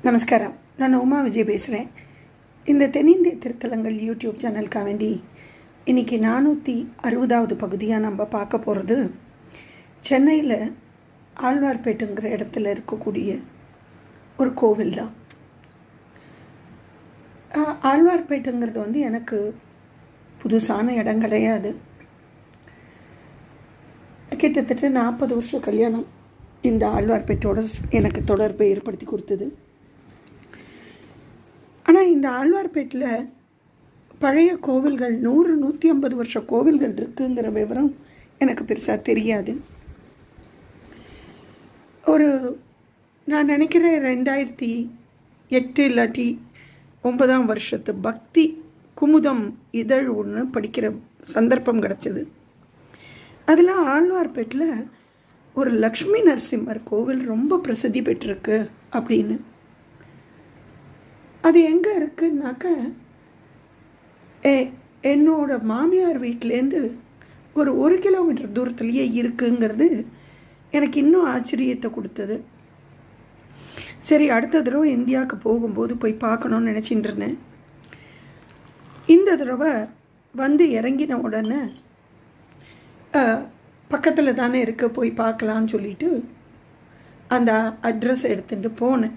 நமஸ்காரம் நான் உமா விஜய் பேசுகிறேன் இந்த தென்னிந்திய திருத்தலங்கள் யூடியூப் சேனலுக்காக வேண்டி இன்றைக்கி நானூற்றி அறுபதாவது பகுதியாக நம்ம பார்க்க போகிறது சென்னையில் ஆழ்வார்பேட்டுங்கிற இடத்துல இருக்கக்கூடிய ஒரு கோவில் தான் ஆஹ், ஆழ்வார்பேட்டுங்கிறது வந்து எனக்கு புதுசான இடம் கிடையாது கிட்டத்தட்ட நாற்பது வருஷம் கல்யாணம் இந்த ஆழ்வார்பேட்டோட ஸ்- எனக்கு தொடர்பை ஏற்படுத்தி கொடுத்தது ஆனால் இந்த ஆழ்வார்பேட்டில் பழைய கோவில்கள் நூறு நூற்றி ஐம்பது வருஷ கோவில்கள் இருக்குங்கிற விவரம் எனக்கு பெருசாக தெரியாது ஒரு நான் நினைக்கிறேன் ரெண்டாயிரத்தி எட்டு இல்லாட்டி ஒன்பதாம் வருஷத்து பக்தி குமுதம் இதழ் ஒன்று படிக்கிற சந்தர்ப்பம் கிடச்சிது அதில் ஆழ்வார்பேட்டில் ஒரு லக்ஷ்மி நரசிம்மர் கோவில் ரொம்ப பிரசித்தி பெற்றிருக்கு அப்படின்னு அது எங்கே இருக்குன்னாக்க ஏ என்னோட மாமியார் வீட்டிலேருந்து ஒரு ஒரு கிலோமீட்டர் தூரத்துலேயே இருக்குங்கிறது எனக்கு இன்னும் ஆச்சரியத்தை கொடுத்தது சரி அடுத்த தடவை இந்தியாவுக்கு போகும்போது போய் பார்க்கணும்னு நினச்சிட்டு இருந்தேன் இந்த தடவை வந்து இறங்கின உடனே பக்கத்தில் தானே இருக்க போய் பார்க்கலான்னு சொல்லிட்டு அந்த அட்ரஸ் எடுத்துட்டு போனேன்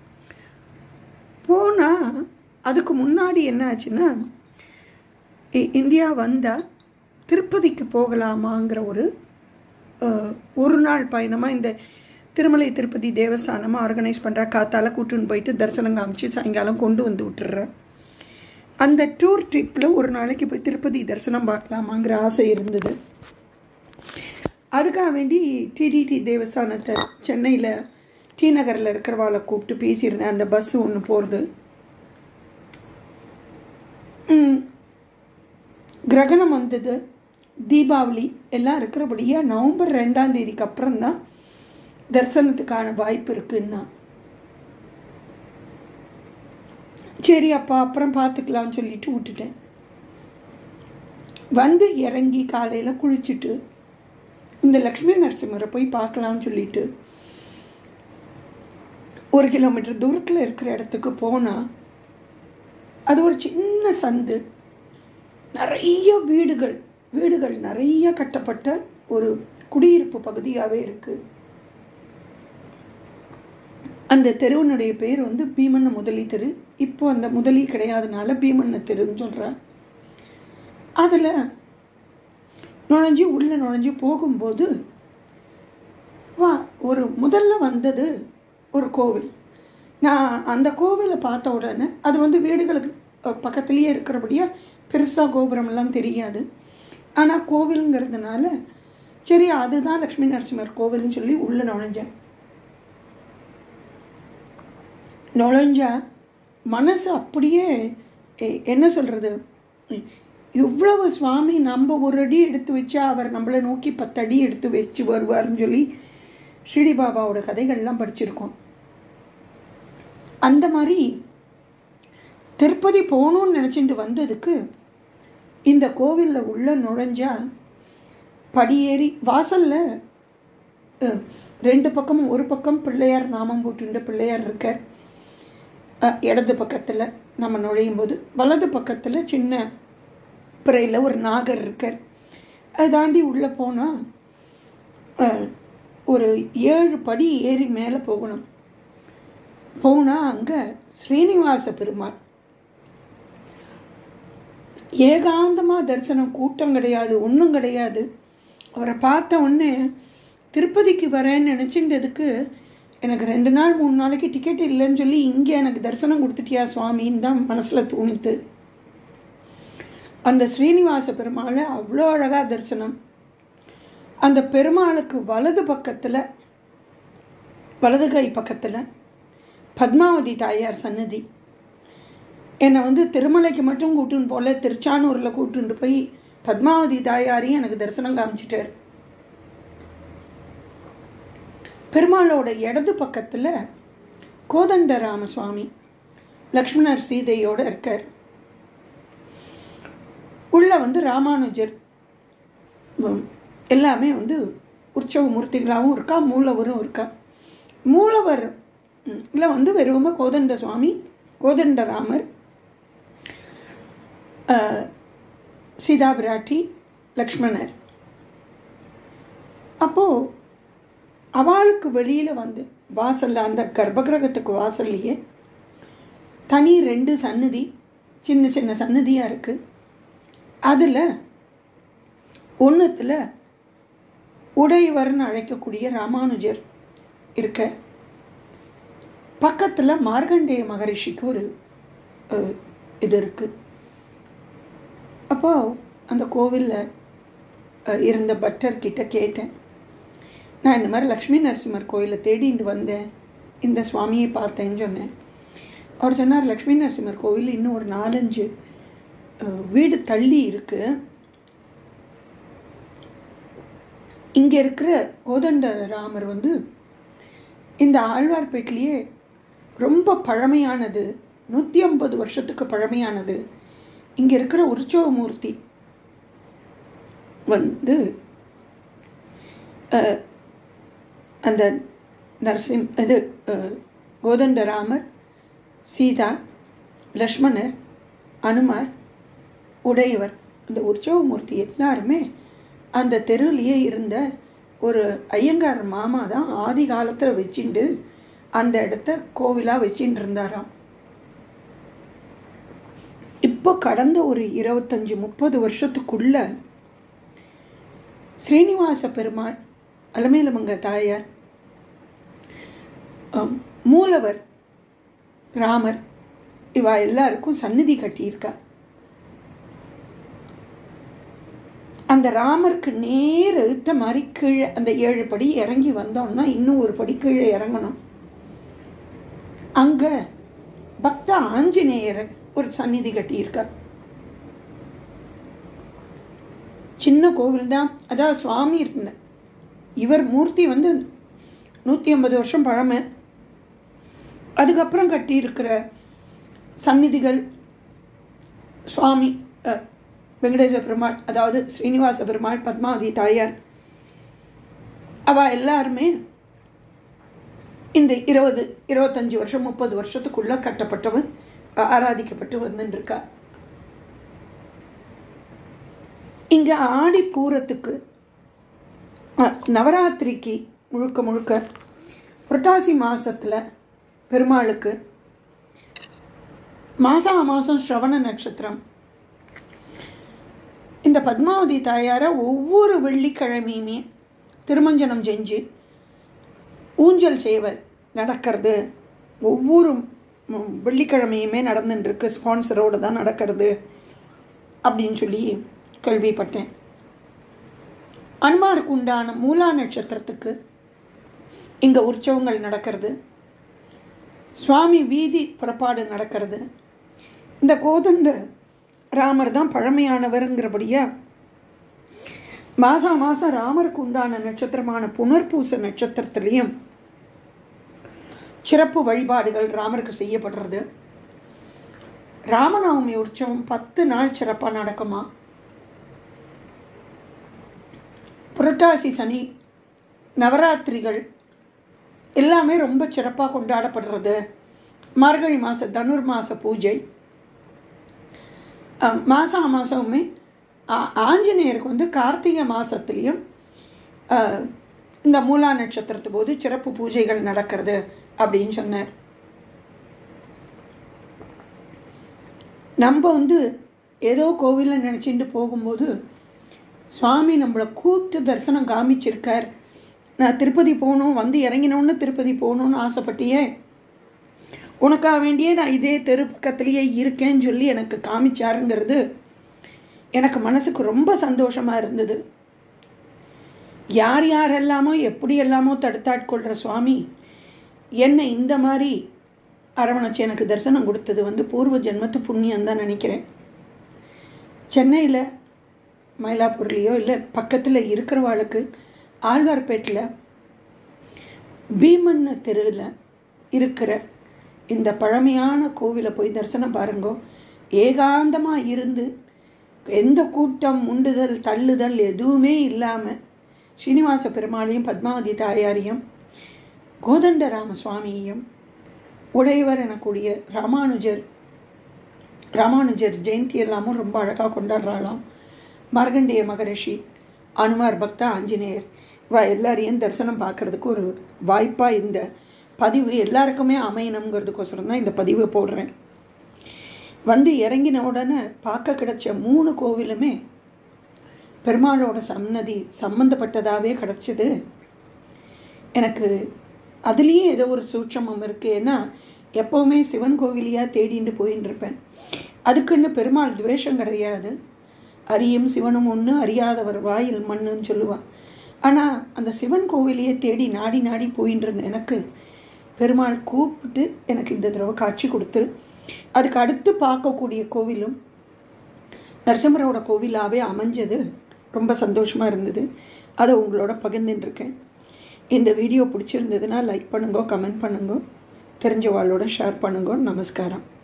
போனால் அதுக்கு முன்னாடி என்ன ஆச்சுன்னா இ- இந்தியா வந்தால் திருப்பதிக்கு போகலாமாங்கிற ஒரு அஹ், ஒரு நாள் பயணமாக இந்த திருமலை திருப்பதி தேவஸ்தானமாக ஆர்கனைஸ் பண்ணுறா காத்தால கூட்டுன்னு போயிட்டு தரிசனம் காமிச்சு சாயங்காலம் கொண்டு வந்து விட்டுறேன் அந்த டூர் ட்ரிப்பில் ஒரு நாளைக்கு போய் திருப்பதி தரிசனம் பார்க்கலாமாங்கிற ஆசை இருந்தது அதுக்காக வேண்டி டிடிடி தேவஸ்தானத்தை சென்னையில் டி நகரில் இருக்கிறவாளை கூப்பிட்டு பேசியிருந்தேன் அந்த பஸ் ஒன்று போகிறது கிரகணம் வந்தது தீபாவளி எல்லாம் இருக்கிறபடியாக நவம்பர் ரெண்டாம் தேதிக்கு அப்புறம் தான் தரிசனத்துக்கான வாய்ப்பு இருக்குன்னா சரி அப்பா அப்புறம் பார்த்துக்கலாம்னு சொல்லிட்டு விட்டுட்டேன் வந்து இறங்கி காலையில் குளிச்சுட்டு இந்த லக்ஷ்மி நரசிம்மரை போய் பார்க்கலாம்னு சொல்லிட்டு ஒரு கிலோமீட்டர் தூரத்தில் இருக்கிற இடத்துக்கு போனால் அது ஒரு சின்ன சந்து நிறைய வீடுகள் வீடுகள் நிறைய கட்டப்பட்ட ஒரு குடியிருப்பு பகுதியாகவே இருக்குது அந்த தெருவினுடைய பேர் வந்து பீமண்ண முதலி தெரு இப்போ அந்த முதலி கிடையாதனால பீமண்ண தெருன்னு சொல்கிறேன் அதில் நுழைஞ்சு உள்ளே நுழைஞ்சு போகும்போது வா ஒரு முதல்ல வந்தது ஒரு கோவில் நான் அந்த கோவிலை பார்த்த உடனே அது வந்து வீடுகளுக்கு அஹ், பக்கத்துலேயே இருக்கிறபடியாக பெருசாக கோபுரமெல்லாம் தெரியாது ஆனால் கோவிலுங்கிறதுனால சரி அதுதான் லக்ஷ்மி நரசிம்மர் கோவில்னு சொல்லி உள்ளே நுழைஞ்சேன் நுழைஞ்சா மனசு அப்படியே எ- என்ன சொல்கிறது இவ்வளவு சுவாமி நம்ம ஒரு அடி எடுத்து வச்சா அவர் நம்மளை நோக்கி பத்து அடி எடுத்து வச்சு வருவார்னு சொல்லி ஸ்ரீடி பாபாவோட கதைகள்லாம் படிச்சிருக்கோம் அந்த மாதிரி திருப்பதி போகணும்னு நினச்சிட்டு வந்ததுக்கு இந்த கோவிலில் உள்ள நுழைஞ்சா படியேறி வாசலில் அஹ், ரெண்டு பக்கமும் ஒரு பக்கம் பிள்ளையார் நாமம் போட்டுண்ட பிள்ளையார் இருக்கார் அஹ், இடது பக்கத்தில் நம்ம நுழையும் போது வலது பக்கத்தில் சின்ன பிறையில் ஒரு நாகர் இருக்கார் அதை தாண்டி உள்ளே போனால் ஒரு ஏழு படி ஏறி மேலே போகணும் போனால் அங்கே ஸ்ரீனிவாச பெருமாள் ஏகாந்தமாக தரிசனம் கூட்டம் கிடையாது ஒன்றும் கிடையாது அவரை பார்த்த உடனே திருப்பதிக்கு வரேன்னு நினச்சின்றதுக்கு எனக்கு ரெண்டு நாள் மூணு நாளைக்கு டிக்கெட் இல்லைன்னு சொல்லி இங்கே எனக்கு தரிசனம் கொடுத்துட்டியா சுவாமின்னு தான் மனசில் தோணித்து அந்த ஸ்ரீனிவாச பெருமாளை அவ்வளோ அழகாக தரிசனம் அந்த பெருமாளுக்கு வலது பக்கத்தில் வலது கை பக்கத்தில் பத்மாவதி தாயார் சன்னதி என்னை வந்து திருமலைக்கு மட்டும் கூட்டுன்னு போல திருச்சானூரில் கூட்டுன்னு போய் பத்மாவதி தாயாரையும் எனக்கு தரிசனம் காமிச்சிட்டார் பெருமாளோட இடது பக்கத்தில் கோதண்ட ராமசுவாமி லக்ஷ்மணர் சீதையோடு இருக்கார் உள்ள வந்து ராமானுஜர் உம், எல்லாமே வந்து உற்சவ மூர்த்திகளாகவும் இருக்கா மூலவரும் இருக்கா மூலவர் இல்லை வந்து வெறும கோதண்ட சுவாமி கோதண்டராமர் அஹ், சீதா பிராட்டி லக்ஷ்மணர் அப்போது அவளுக்கு வெளியில் வந்து வாசலில் அந்த கர்ப்பகிரகத்துக்கு வாசல்லையே தனி ரெண்டு சன்னதி சின்ன சின்ன சன்னதியாக இருக்குது அதில் ஒன்றுத்தில் உடையவர்னு அழைக்கக்கூடிய ராமானுஜர் இருக்க பக்கத்தில் மார்கண்டேய மகரிஷிக்கு ஒரு அஹ், இது இருக்குது அப்போ அந்த கோவிலில் இருந்த பட்டர்கிட்ட கேட்டேன் நான் இந்த மாதிரி லக்ஷ்மி நரசிம்மர் கோயிலை தேடிட்டு வந்தேன் இந்த சுவாமியை பார்த்தேன்னு சொன்னேன் அவர் சொன்னார் லக்ஷ்மி நரசிம்மர் கோவில் இன்னும் ஒரு நாலஞ்சு அஹ், வீடு தள்ளி இருக்குது இங்கே இருக்கிற கோதண்ட ராமர் வந்து இந்த ஆழ்வார்பேட்டிலேயே ரொம்ப பழமையானது நூற்றி ஐம்பது வருஷத்துக்கு பழமையானது இங்கே இருக்கிற உற்சவமூர்த்தி வந்து அஹ், அந்த நரசிம் இது அஹ், கோதண்டராமர் சீதா லக்ஷ்மணர் அனுமார் உடையவர் இந்த உற்சவமூர்த்தி எல்லாருமே அந்த தெருவிலேயே இருந்த ஒரு ஐயங்கார் மாமா தான் ஆதி காலத்தில் வச்சுண்டு அந்த இடத்த கோவிலாக வச்சுட்டு இருந்தாராம் இப்போ கடந்த ஒரு இருபத்தஞ்சி முப்பது வருஷத்துக்குள்ள ஸ்ரீனிவாச பெருமாள் அலமேலமங்க தாயார் அம், மூலவர் ராமர் இவா எல்லாருக்கும் சந்நிதி கட்டியிருக்கா அந்த ராமருக்கு நேர் எழுத்த மாதிரி கீழே அந்த ஏழு படி இறங்கி வந்தோம்னா இன்னும் ஒரு படி கீழே இறங்கணும் அங்க பக்த ஆஞ்சநேயர் ஒரு சந்நிதி கட்டியிருக்கார் சின்ன கோவில் தான் அதாவது சுவாமி இருந்த இவர் மூர்த்தி வந்து நூற்றி ஐம்பது வருஷம் பழமை அதுக்கப்புறம் கட்டியிருக்கிற சந்நிதிகள் சுவாமி அஹ், வெங்கடேச பெருமாள் அதாவது ஸ்ரீனிவாச பெருமாள் பத்மாவதி தாயார் அவ எல்லாருமே இந்த இருபது இருபத்தஞ்சி வருஷம் முப்பது வருஷத்துக்குள்ள கட்டப்பட்டவன் அஹ், ஆராதிக்கப்பட்டு வந்துட்டுருக்கா இங்கே ஆடி பூரத்துக்கு அஹ், நவராத்திரிக்கு முழுக்க முழுக்க புரட்டாசி மாசத்துல பெருமாளுக்கு மாசா மாதம் ஸ்ரவண நட்சத்திரம் இந்த பத்மாவதி தாயாரை ஒவ்வொரு வெள்ளிக்கிழமையுமே திருமஞ்சனம் செஞ்சு ஊஞ்சல் சேவை நடக்கிறது ஒவ்வொரு ம், வெள்ளிக்கிழமையுமே நடந்துட்டுருக்கு ஸ்பான்சரோடு தான் நடக்கிறது அப்படின்னு சொல்லி கேள்விப்பட்டேன் அனுமாருக்கு உண்டான மூலா நட்சத்திரத்துக்கு இங்கே உற்சவங்கள் நடக்கிறது சுவாமி வீதி புறப்பாடு நடக்கிறது இந்த கோதண்ட ராமர் தான் பழமையானவருங்கிறபடியா மாதம் மாதம் ராமருக்கு உண்டான நட்சத்திரமான புனர்பூச நட்சத்திரத்திலையும் சிறப்பு வழிபாடுகள் ராமருக்கு செய்யப்படுறது ராமநவமி உற்சவம் பத்து நாள் சிறப்பாக நடக்குமா புரட்டாசி சனி நவராத்திரிகள் எல்லாமே ரொம்ப சிறப்பாக கொண்டாடப்படுறது மார்கழி மாத தனுர் மாத பூஜை அஹ், மாசம் மாதமுமே ஆஞ்சநேயருக்கு வந்து கார்த்திகை மாதத்துலேயும் இந்த மூலா நட்சத்திரத்து போது சிறப்பு பூஜைகள் நடக்கிறது அப்படின்னு சொன்னார் நம்ம வந்து ஏதோ கோவிலில் நினச்சிட்டு போகும்போது சுவாமி நம்மளை கூப்பிட்டு தரிசனம் காமிச்சிருக்கார் நான் திருப்பதி போகணும் வந்து இறங்கினோன்னு திருப்பதி போகணுன்னு ஆசைப்பட்டியே உனக்காக வேண்டியே நான் இதே தெரு பக்கத்துலேயே இருக்கேன்னு சொல்லி எனக்கு காமிச்சாருங்கிறது எனக்கு மனசுக்கு ரொம்ப சந்தோஷமாக இருந்தது யார் யாரெல்லாமோ எப்படி எல்லாமோ தடுத்தாட்கொள்கிற சுவாமி என்னை இந்த மாதிரி அரவணைச்சு எனக்கு தரிசனம் கொடுத்தது வந்து பூர்வ ஜென்மத்து புண்ணியம் தான் நினைக்கிறேன் சென்னையில் மயிலாப்பூர்லேயோ இல்லை பக்கத்தில் இருக்கிறவாளுக்கு ஆழ்வார்பேட்டில் பீமன்ன தெருவில் இருக்கிற இந்த பழமையான கோவிலை போய் தரிசனம் பாருங்கோ ஏகாந்தமாக இருந்து எந்த கூட்டம் உண்டுதல் தள்ளுதல் எதுவுமே இல்லாமல் ஸ்ரீனிவாச பெருமாளையும் பத்மாவதி தாயாரையும் கோதண்டராம சுவாமியையும் உடையவர் எனக்கூடிய ராமானுஜர் ராமானுஜர் ஜெயந்தி எல்லாமும் ரொம்ப அழகாக கொண்டாடுறாளாம் மார்கண்டேய மகரிஷி அனுமார் பக்தா ஆஞ்சநேயர் இவ எல்லாரையும் தரிசனம் பார்க்கறதுக்கு ஒரு வாய்ப்பாக இந்த பதிவு எல்லாருக்குமே அமையணுங்கிறதுக்கோசரம் தான் இந்த பதிவை போடுறேன் வந்து இறங்கின உடனே பார்க்க கிடைச்ச மூணு கோவிலுமே பெருமாளோட சன்னதி சம்மந்தப்பட்டதாகவே கிடச்சிது எனக்கு அதுலேயும் ஏதோ ஒரு சூட்சமம் இருக்குது ஏன்னா எப்போவுமே சிவன் கோவிலையாக தேடிட்டு போயின்னு இருப்பேன் அதுக்குன்னு பெருமாள் துவேஷம் கிடையாது அரியும் சிவனும் ஒன்று அறியாதவர் வாயில் மண்ணுன்னு சொல்லுவாள் ஆனால் அந்த சிவன் கோவிலையே தேடி நாடி நாடி போயின்னு இருந்த எனக்கு பெருமாள் கூப்பிட்டு எனக்கு இந்த தடவை காட்சி கொடுத்து அதுக்கு அடுத்து பார்க்கக்கூடிய கோவிலும் நரசிம்மரோட கோவிலாகவே அமைஞ்சது ரொம்ப சந்தோஷமாக இருந்தது அதை உங்களோட பகிர்ந்துட்டுருக்கேன் இந்த வீடியோ பிடிச்சிருந்ததுன்னா லைக் பண்ணுங்க கமெண்ட் பண்ணுங்க தெரிஞ்சவாளோட ஷேர் பண்ணுங்க நமஸ்காரம்